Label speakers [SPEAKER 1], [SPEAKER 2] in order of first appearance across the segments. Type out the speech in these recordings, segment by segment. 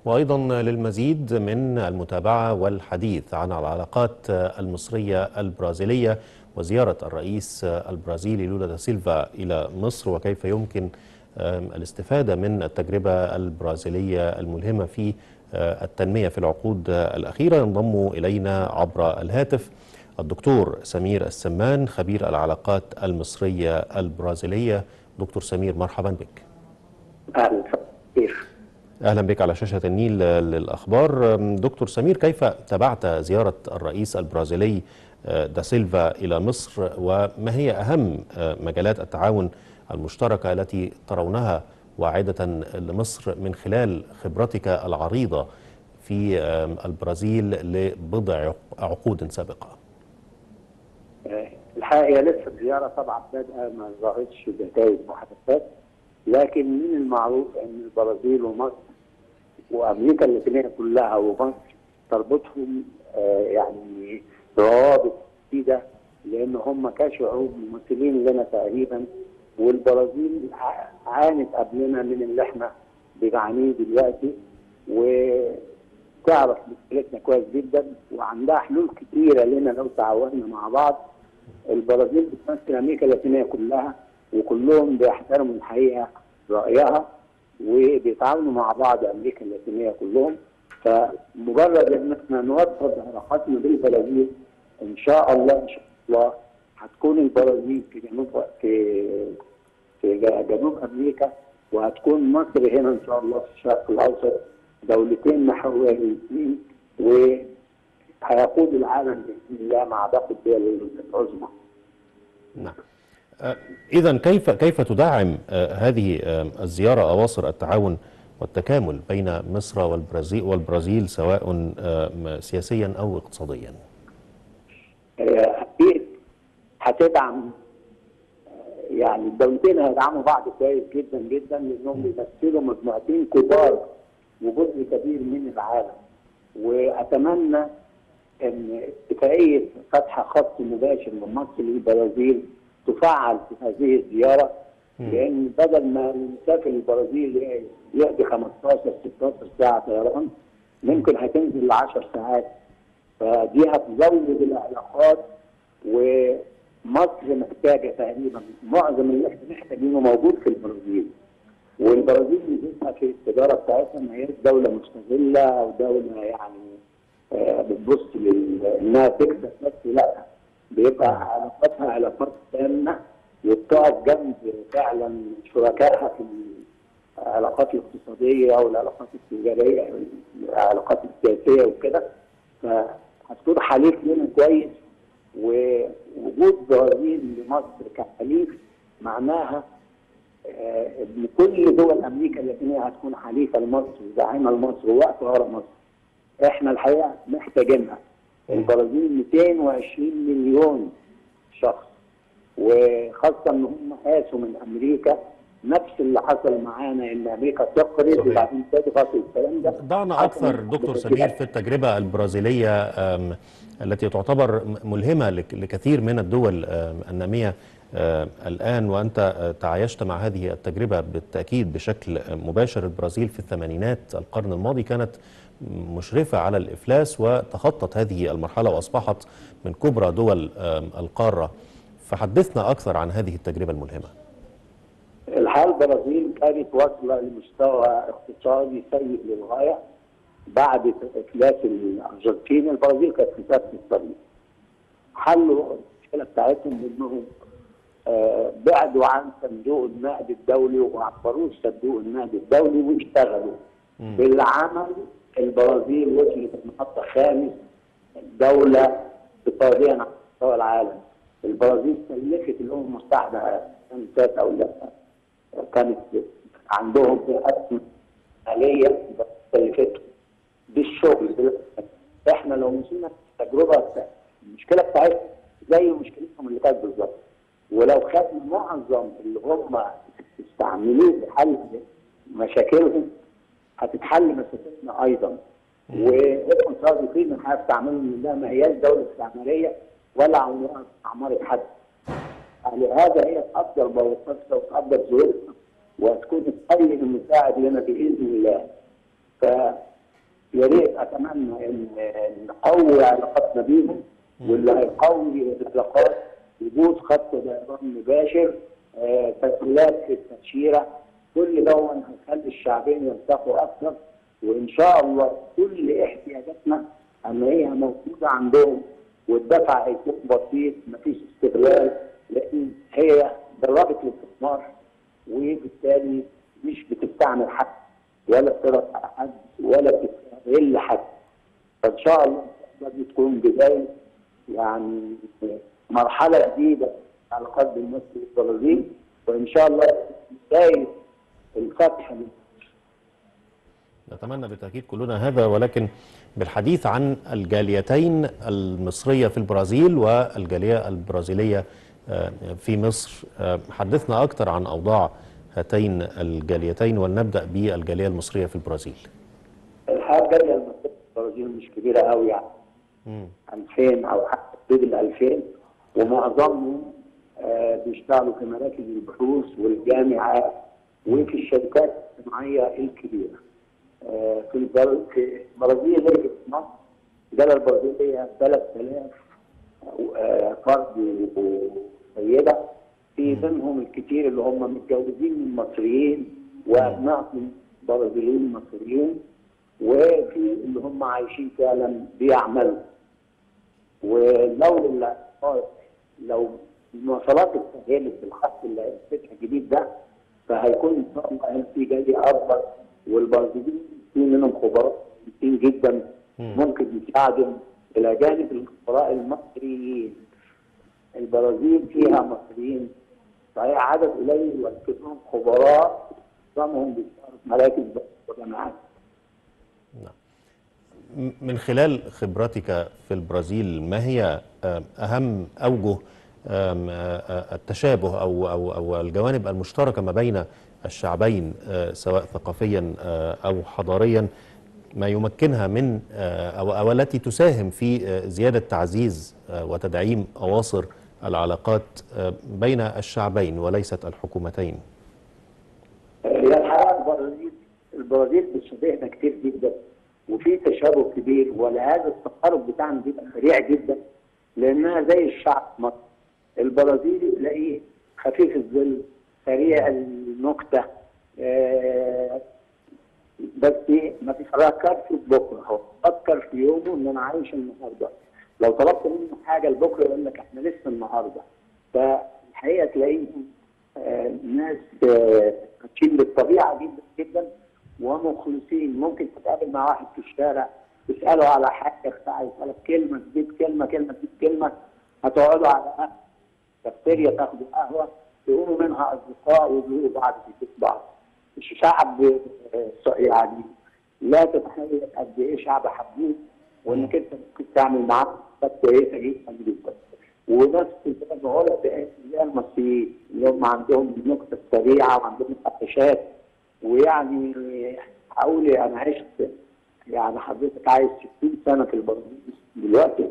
[SPEAKER 1] وأيضا للمزيد من المتابعة والحديث عن العلاقات المصرية البرازيلية وزيارة الرئيس البرازيلي لولا دا سيلفا إلى مصر وكيف يمكن الاستفادة من التجربة البرازيلية الملهمة في التنمية في العقود الأخيرة ينضم إلينا عبر الهاتف الدكتور سمير السمان خبير العلاقات المصرية البرازيلية دكتور سمير مرحبا بك
[SPEAKER 2] أهلا
[SPEAKER 1] أهلا بك على شاشة النيل للأخبار دكتور سمير كيف تابعت زيارة الرئيس البرازيلي دا سيلفا إلى مصر وما هي أهم مجالات التعاون المشتركة التي ترونها واعدة لمصر من خلال خبرتك العريضة في البرازيل لبضع عقود سابقة
[SPEAKER 2] الحقيقة لسه الزيارة طبعا بادئة ما ظهرتش نتائج محادثات لكن من المعروف ان البرازيل ومصر وامريكا اللاتينيه كلها ومصر تربطهم آه يعني روابط جديده لان هم كشعوب ممثلين لنا تقريبا والبرازيل عانت قبلنا من اللي احنا بنعانيه دلوقتي وتعرف مشكلتنا كويس جدا وعندها حلول كتيره لنا لو تعاوننا مع بعض البرازيل بتمثل امريكا اللاتينيه كلها وكلهم بيحترموا الحقيقه رايها وبيتعاونوا مع بعض امريكا اللاتينيه كلهم فمجرد ان احنا نوطد علاقاتنا بالبرازيل ان شاء الله ان شاء الله هتكون البرازيل في جنوب في في جنوب امريكا وهتكون مصر هنا ان شاء الله في الشرق الاوسط دولتين محوريتين وهيقود العالم باذن الله مع باقي الدول العظمى.
[SPEAKER 1] نعم. إذا كيف كيف تدعم هذه الزيارة أواصر التعاون والتكامل بين مصر والبرازيل والبرازيل سواء سياسيا أو اقتصاديا؟
[SPEAKER 2] أكيد هتدعم يعني الدولتين هيدعموا بعض كويس جدا جدا لأنهم بيمثلوا مجموعتين كبار وجزء كبير من العالم وأتمنى أن اتفاقية فتح خط مباشر من مصر للبرازيل تفعل في هذه الزياره لان بدل ما نسافر البرازيل يقضي 15 16 ساعه طيران ممكن هتنزل ل 10 ساعات فدي هتزود العلاقات ومصر محتاجه تقريبا معظم اللي احنا محتاجينه موجود في البرازيل والبرازيل ميزتها في التجاره بتاعتها ان هي دوله مستغله او دوله يعني بتبص انها تكسب بس لا بيبقى علاقاتها علاقات تامه وبتقف جنب فعلا شركائها في العلاقات الاقتصاديه والعلاقات التجاريه والعلاقات السياسيه وكده فهتكون حليف لنا كويس ووجود برازيل لمصر كحليف معناها ان كل دول امريكا اللاتينيه هتكون حليفه لمصر وداعمه لمصر وواقفه ورا مصر. احنا الحقيقه محتاجينها. البرازيل 220 مليون شخص وخاصه ان هم قاسوا من امريكا نفس اللي حصل معانا ان امريكا تقرض وبعدين تضغط والكلام ده
[SPEAKER 1] ضعنا اكثر دكتور سمير في التجربه البرازيليه التي تعتبر ملهمه لكثير من الدول الناميه الان وانت تعايشت مع هذه التجربه بالتاكيد بشكل مباشر البرازيل في الثمانينات القرن الماضي كانت مشرفة على الإفلاس وتخطت هذه المرحلة وأصبحت من كبرى دول القارة فحدثنا أكثر عن هذه التجربة الملهمة
[SPEAKER 2] الحال البرازيل كانت واصلة لمستوى اقتصادي سيء للغاية بعد إفلاس الأرجنتين البرازيل كانت في نفس الطريق حلوا المشكلة بتاعتهم بأنهم بعدوا عن صندوق النقد الدولي وما عبروش صندوق النقد الدولي واشتغلوا بالعمل البرازيل وصلت المحطة خامس دولة اقتصاديا على مستوى العالم. البرازيل سلفت الأمم المتحدة سنة أو لا كانت عندهم في أزمة مالية سلفتهم بالشغل احنا لو مشينا التجربة المشكلة بتاعتنا زي مشكلتهم اللي كانت بالظبط ولو خدنا معظم اللي هم استعملوه في حل مشاكلهم هتتحل مسافتنا ايضا واحنا صادقين ان احنا استعملوا من الله ما هياش دوله استعماريه ولا عمرها استعمرت حد. لهذا هي تقدر مواقفها وتقدر ظروفها وهتكون تقلل المساعد لنا باذن الله. يا ريت اتمنى ان نقوي علاقاتنا بيهم واللي هيقوي العلاقات وجود خط طيران مباشر آه، تسهيلات في التاشيره كل ده هيخلي الشعبين يرتاحوا اكثر وان شاء الله كل احتياجاتنا هنلاقيها موجوده عندهم والدفع هيكون بسيط مفيش استغلال لان هي ضربت الاستثمار وبالتالي مش بتستعمل حد ولا بتضغط على حد ولا بتستغل حد فان شاء الله دي تكون بدايه يعني مرحله جديده في علاقات بين مصر والبرازيل وان شاء الله بدايه الفتح
[SPEAKER 1] نتمنى بالتأكيد كلنا هذا ولكن بالحديث عن الجاليتين المصرية في البرازيل والجالية البرازيلية آه، في مصر آه، حدثنا أكثر عن أوضاع هاتين الجاليتين ولنبدأ بالجالية المصرية في البرازيل
[SPEAKER 2] الحقيقه الجاليه المصريه في البرازيل مش كبيره قوي يعني
[SPEAKER 1] مم.
[SPEAKER 2] 2000 او حتى حدود ال 2000 ومعظمهم آه، بيشتغلوا في مراكز البحوث والجامعات وفي الشركات الصناعيه الكبيره. آه، في البر- في البرازيل غير في مصر الدوله البرازيليه 3000 آه، فرد وسيده في منهم الكثير اللي هم متجوزين من مصريين وابنائهم برازيليين مصريين وفي اللي هم عايشين فعلا بيعملوا ولو ال- لو المواصلات اتسهلت بالخط اللي هيتفتح الجديد ده فهيكون ان شاء الله في جالي اكبر والبرازيليين في منهم خبراء كتير جدا ممكن يساعدوا الى جانب الخبراء المصريين البرازيل فيها مصريين صحيح عدد قليل ولكنهم خبراء معظمهم بيشتغلوا في مراكز وجامعات
[SPEAKER 1] من خلال خبرتك في البرازيل ما هي آه، أهم أوجه آم، آه، آه، التشابه أو أو أو الجوانب المشتركة ما بين الشعبين آه، سواء ثقافيا آه، أو حضاريا ما يمكنها من آه، أو أو التي تساهم في آه، زيادة تعزيز آه، وتدعيم أواصر العلاقات آه، بين الشعبين وليست الحكومتين
[SPEAKER 2] هي الحقيقه البرازيل البرازيل بتشبهنا كتير جدا وفي تشابه كبير ولهذا التقارب بتاعنا بيبقى سريع جدا لانها زي الشعب مصر البرازيلي تلاقيه خفيف الظل سريع النكته آه بس ما بيفكرش في بكره هو فكر في يومه ان انا عايش النهارده لو طلبت منه حاجه لبكره يقول لك احنا لسه النهارده فالحقيقه تلاقيهم آه، ناس آه، ماشيين بالطبيعه جدا جدا ومخلصين ممكن تتقابل مع واحد في الشارع تساله على حاجه بتاع يسالك كلمه تجيب كلمه كلمه تجيب كلمه هتقعدوا على قهوه كافتيريا تاخدوا قهوه تقوموا منها اصدقاء وتزوروا بعض في بيت بعض الشعب آه، يعني لا تتخيل قد ايه شعب حبوب وانك انت ممكن تعمل معاه حاجات كويسه جدا جدا ونفس زي ما بقول لك زي المصريين اللي هم عندهم النكته السريعه وعندهم فتشات ويعني حاولي انا عشت يعني حضرتك عايز 60 سنه في البرازيل دلوقتي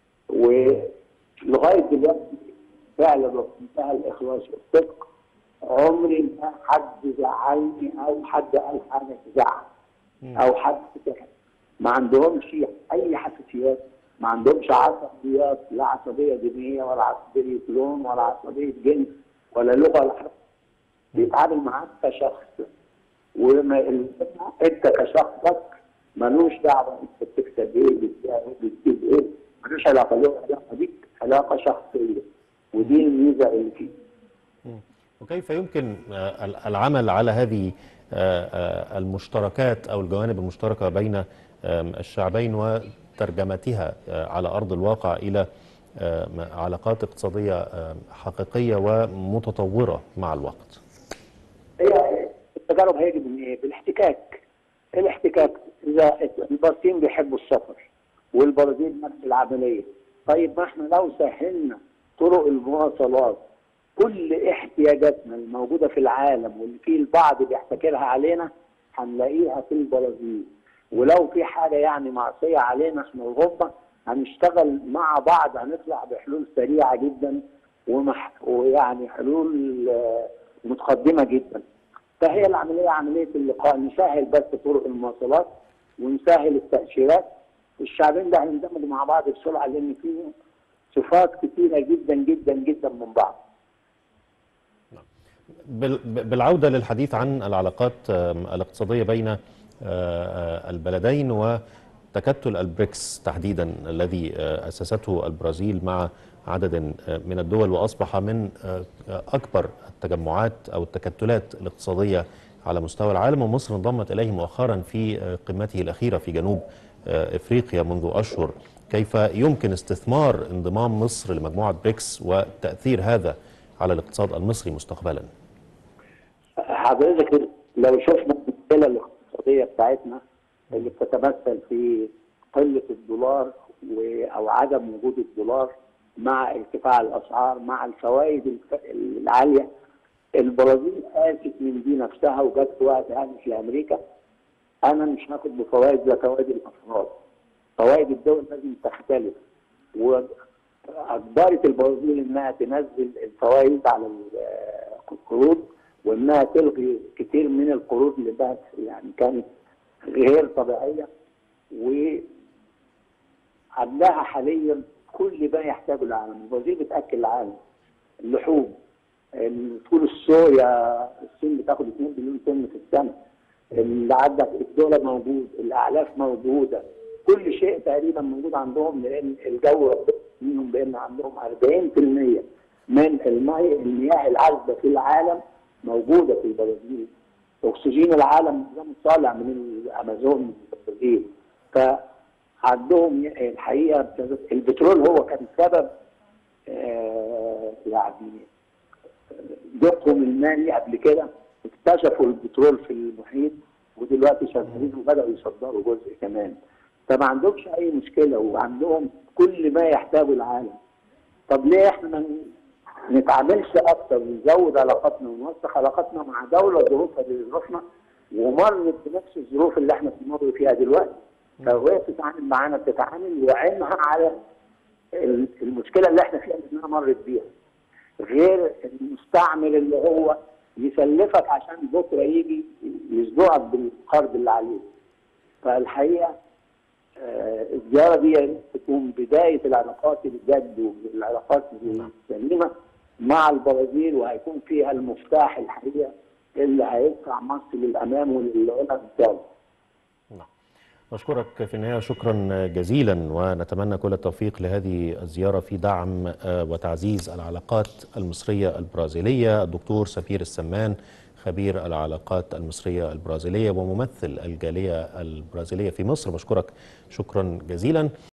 [SPEAKER 2] ولغايه دلوقتي فعلا بمنتهى الاخلاص والصدق عمري ما حد زعلني او حد قال حاجه تزعل او حد سكت ما عندهمش اي حساسيات ما عندهمش عصبيات لا عصبيه دينيه ولا عصبيه لون ولا عصبيه جنس ولا لغه ولا حاجه بيتعامل معاك كشخص وما ال- انت كشخصك ملوش دعوه انت بتكسب ايه بتبيع ايه بتجيب ايه ملوش علاقه له علاقه بيك علاقه شخصيه ودي الميزه اللي فيه
[SPEAKER 1] وكيف يمكن آه، ال- العمل على هذه آه، آه، المشتركات أو الجوانب المشتركة بين آم، الشعبين وترجمتها آه، على أرض الواقع إلى آم، علاقات اقتصادية آم، حقيقية ومتطورة مع الوقت
[SPEAKER 2] هي التجارب هيجي من ايه؟ بالاحتكاك. الاحتكاك اذا البرازيل بيحبوا السفر والبرازيل نفس العمليه. طيب ما احنا لو سهلنا طرق المواصلات كل احتياجاتنا الموجوده في العالم واللي فيه البعض بيحتكرها علينا هنلاقيها في البرازيل. ولو في حاجه يعني معصيه علينا احنا وهم هنشتغل مع بعض هنطلع بحلول سريعه جدا ومح ويعني حلول آه، متقدمه جدا. فهي العمليه عمليه اللقاء نسهل بس طرق المواصلات ونسهل التاشيرات الشعبين ده هيندمجوا مع بعض بسرعه لان فيهم صفات كتيره جدا جدا جدا من بعض
[SPEAKER 1] بال- بالعودة للحديث عن العلاقات آم، الاقتصادية بين آه، آه، البلدين وتكتل البريكس تحديدا الذي آه، أسسته البرازيل مع عدد آه، من الدول وأصبح من آه، آه، أكبر التجمعات أو التكتلات الاقتصادية على مستوى العالم ومصر انضمت إليه مؤخرا في آه، قمته الأخيرة في جنوب آه، إفريقيا منذ أشهر كيف يمكن استثمار انضمام مصر لمجموعة بريكس وتأثير هذا على الاقتصاد المصري مستقبلا
[SPEAKER 2] حضرتك لو شفنا المشكله الاقتصاديه بتاعتنا اللي بتتمثل في قله الدولار و- او عدم وجود الدولار مع ارتفاع الاسعار مع الفوائد الف- العاليه البرازيل قاست من دي نفسها وجت في وقت قالت لامريكا انا مش هاخد بفوائد زي فوائد الافراد فوائد الدول لازم تختلف واجبرت البرازيل انها تنزل الفوائد على ال- القروض وانها تلغي كتير من القروض اللي بقت يعني كانت غير طبيعيه وعندها حاليا كل ما يحتاجه العالم البرازيل بتاكل العالم اللحوم طول الصويا الصين بتاخد 2 مليون طن في السنه اللي عندك الدولار موجود الاعلاف موجوده كل شيء تقريبا موجود عندهم لان الجو ربنا منهم بان عندهم 40% من الماء المياه العذبه في العالم موجوده في البرازيل اكسجين العالم ده طالع من الامازون في البرازيل فعندهم الحقيقه البترول هو كان سبب آه يعني ضخهم المالي قبل كده اكتشفوا البترول في المحيط ودلوقتي شغالين وبداوا يصدروا جزء كمان فما عندهمش اي مشكله وعندهم كل ما يحتاجه العالم طب ليه احنا ما نتعاملش اكتر ونزود علاقاتنا ونوسع علاقاتنا مع دوله ظروفها زي ظروفنا ومرت بنفس الظروف اللي احنا بنمر فيها دلوقتي فهي بتتعامل معانا بتتعامل وعينها على المشكله اللي احنا فيها انها مرت بيها غير المستعمل اللي هو يسلفك عشان بكره يجي يصدعك بالقرض اللي عليه فالحقيقه آه الزياره دي تكون بدايه العلاقات الجد والعلاقات السليمه مع البرازيل وهيكون فيها المفتاح الحقيقه اللي هيدفع مصر للامام وللعلا بتاعه.
[SPEAKER 1] نشكرك في النهايه شكرا جزيلا ونتمنى كل التوفيق لهذه الزياره في دعم وتعزيز العلاقات المصريه البرازيليه الدكتور سفير السمان خبير العلاقات المصريه البرازيليه وممثل الجاليه البرازيليه في مصر بشكرك شكرا جزيلا